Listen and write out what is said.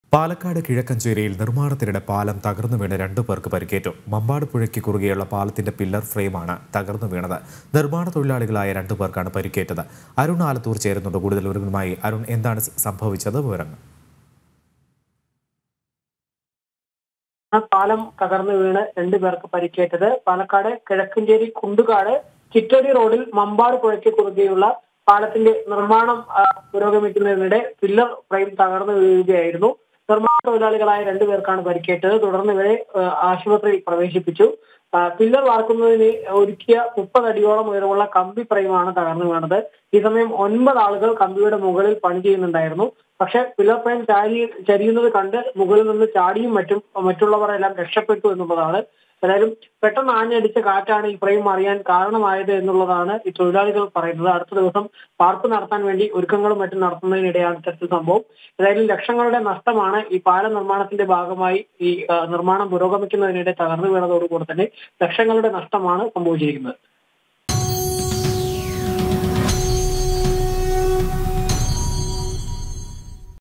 പാലക്കാട് കിഴക്കഞ്ചേരിയിൽ നിർമ്മാണത്തിനിടെ പാലം തകർന്നു വീണ് രണ്ടു പേർക്ക് പരിക്കേറ്റു മമ്പാട് പുഴയ്ക്ക് കുറുകെയുള്ള പാലത്തിന്റെ പില്ലർ ഫ്രെയിമാണ് തകർന്നു വീണത് നിർമ്മാണ തൊഴിലാളികളായ രണ്ടു പേർക്കാണ് പരിക്കേറ്റത് അരുൺ ആലത്തൂർ ചേരുന്നുണ്ട് കൂടുതൽ വിവരങ്ങളുമായി അരുൺ എന്താണ് സംഭവിച്ചത് വിവരങ്ങൾ ആ പാലം തകർന്നു വീണ് രണ്ടുപേർക്ക് പരിക്കേറ്റത് പാലക്കാട് കിഴക്കഞ്ചേരി കുണ്ടുകാട് ചിറ്റടി റോഡിൽ മമ്പാട് പുഴയ്ക്ക് കുറുകെയുള്ള പാലത്തിന്റെ നിർമ്മാണം ആ, പുരോഗമിക്കുന്നതിനിടെ പില്ലർ ഫ്രെയിം തകർന്നു വീഴുകയായിരുന്നു നിർമ്മാണ തൊഴിലാളികളായ രണ്ടുപേർക്കാണ് പരിക്കേറ്റത് തുടർന്ന് ഇവരെ ആ, ആശുപത്രിയിൽ പ്രവേശിപ്പിച്ചു ആ, പില്ലർ വാർക്കുന്നതിന് ഒരുക്കിയ മുപ്പത് അടിയോളം ഉയരമുള്ള കമ്പി ഫ്രെയിമാണ് തകർന്നു വീണത് ഈ സമയം ഒൻപത് ആളുകൾ കമ്പിയുടെ മുകളിൽ പണി ചെയ്യുന്നുണ്ടായിരുന്നു പക്ഷെ പില്ലർ ഫ്രെയിം ചാരി ചരിയുന്നത് കണ്ട് മുകളിൽ നിന്ന് ചാടിയും മറ്റും മറ്റുള്ളവർ എല്ലാം രക്ഷപ്പെട്ടു എന്നുള്ളതാണ് ഏതായാലും പെട്ടെന്ന് ആഞ്ഞടിച്ച കാറ്റാണ് ഈ ഫ്രെയിം അറിയാൻ കാരണമായത് എന്നുള്ളതാണ് ഈ തൊഴിലാളികൾ പറയുന്നത് അടുത്ത ദിവസം പാർപ്പ് നടത്താൻ വേണ്ടി ഒരുക്കങ്ങളും മറ്റും നടത്തുന്നതിനിടെയാണ് ഇത്തരത്തിൽ സംഭവം ഏതായാലും ലക്ഷങ്ങളുടെ നഷ്ടമാണ് ഈ പാലം നിർമ്മാണത്തിന്റെ ഭാഗമായി ഈ ആ, നിർമ്മാണം പുരോഗമിക്കുന്നതിനിടെ തകർന്നു വീണതോടുകൂടി തന്നെ ലക്ഷങ്ങളുടെ നഷ്ടമാണ് സംഭവിച്ചിരിക്കുന്നത്